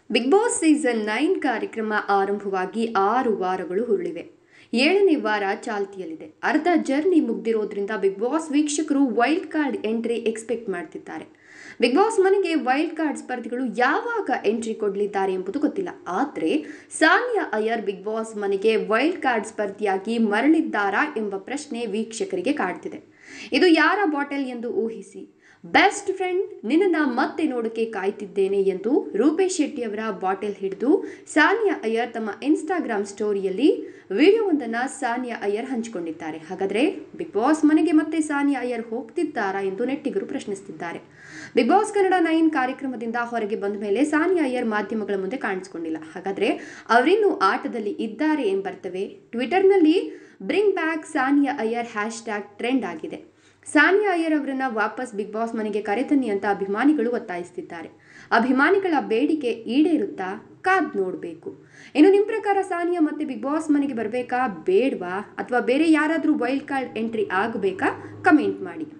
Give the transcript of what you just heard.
big boss season nine ಕಾರ್ಯಕ್ರಮ ಆರಂಭವಾಗಿ ಆರು ವಾರಗಳು ಹುರುಳಿವೆ ಏಳನೇ ವಾರ ಚಾಲ್ತಿಯಲ್ಲಿದೆ ಅರ್ಧ ಜರ್ನಿ ಮುಗ್ದಿರೋದ್ರಿಂದ ಬಿಗ್ ಬಾಸ್ ವೀಕ್ಷಕರು ವೈಲ್ಡ್ ಕಾರ್ಡ್ ಎಂಟ್ರಿ ಎಕ್ಸ್ಪೆಕ್ಟ್ ಮಾಡ್ತಿದ್ದಾರೆ ಬಿಗ್ ಬಾಸ್ ಮನೆಗೆ ವೈಲ್ಡ್ ಕಾರ್ಡ್ ಸ್ಪರ್ಧಿಗಳು ಯಾವಾಗ ಎಂಟ್ರಿ ಕೊಡಲಿದ್ದಾರೆ ಎಂಬುದು ಗೊತ್ತಿಲ್ಲ ಆದರೆ ಸಾನಿಯಾ ಅಯ್ಯರ್ ಬಿಗ್ ಬಾಸ್ ಮನೆಗೆ ವೈಲ್ಡ್ ಕಾರ್ಡ್ ಸ್ಪರ್ಧಿಯಾಗಿ ಮರಳಿದ್ದಾರಾ ಎಂಬ ಪ್ರಶ್ನೆ ವೀಕ್ಷಕರಿಗೆ ಕಾಡ್ತಿದೆ ಇದು ಯಾರ ಬಾಟಲ್ ಎಂದು ಊಹಿಸಿ ಬೆಸ್ಟ್ ಫ್ರೆಂಡ್ ನಿನ್ನನ್ನು ಮತ್ತೆ ನೋಡೋಕೆ ಕಾಯ್ತಿದ್ದೇನೆ ಎಂದು ರೂಪೇಶ್ ಶೆಟ್ಟಿ ಅವರ ಬಾಟಲ್ ಹಿಡಿದು ಸಾನಿಯಾ ಅಯ್ಯರ್ ತಮ್ಮ ಇನ್ಸ್ಟಾಗ್ರಾಮ್ ಸ್ಟೋರಿಯಲ್ಲಿ ವಿಡಿಯೋವೊಂದನ್ನು ಸಾನಿಯಾ ಅಯ್ಯರ್ ಹಂಚಿಕೊಂಡಿದ್ದಾರೆ ಹಾಗಾದರೆ ಬಿಗ್ ಬಾಸ್ ಮನೆಗೆ ಮತ್ತೆ ಸಾನಿಯಾ ಅಯ್ಯರ್ ಹೋಗ್ತಿದ್ದಾರಾ ಎಂದು ನೆಟ್ಟಿಗರು ಪ್ರಶ್ನಿಸುತ್ತಿದ್ದಾರೆ ಬಿಗ್ ಬಾಸ್ ಕನ್ನಡ ನೈನ್ ಕಾರ್ಯಕ್ರಮದಿಂದ ಹೊರಗೆ ಬಂದ ಮೇಲೆ ಸಾನಿಯಾ ಅಯ್ಯರ್ ಮಾಧ್ಯಮಗಳ ಮುಂದೆ ಕಾಣಿಸಿಕೊಂಡಿಲ್ಲ ಹಾಗಾದರೆ ಅವರಿನ್ನೂ ಆಟದಲ್ಲಿ ಇದ್ದಾರೆ ಎಂಬರ್ತವೆ ಟ್ವಿಟರ್ನಲ್ಲಿ bring back Saanya Iyer hashtag trend ಆಗಿದೆ ಸಾನಿಯಾ ಅಯ್ಯರ್ ಅವರನ್ನ ವಾಪಸ್ ಬಿಗ್ ಬಾಸ್ ಮನೆಗೆ ಕರೆತನ್ನಿ ಅಂತ ಅಭಿಮಾನಿಗಳು ಒತ್ತಾಯಿಸುತ್ತಿದ್ದಾರೆ ಅಭಿಮಾನಿಗಳ ಬೇಡಿಕೆ ಈಡೇರುತ್ತಾ ಕಾದ್ ನೋಡಬೇಕು ಇನ್ನು ನಿಮ್ಮ ಪ್ರಕಾರ ಸಾನಿಯಾ ಮತ್ತೆ ಬಿಗ್ ಬಾಸ್ ಮನೆಗೆ ಬರಬೇಕಾ ಬೇಡವಾ ಅಥವಾ ಬೇರೆ ಯಾರಾದರೂ ವೈಲ್ಡ್ ಕಾರ್ಡ್ ಎಂಟ್ರಿ ಆಗಬೇಕಾ ಕಮೆಂಟ್ ಮಾಡಿ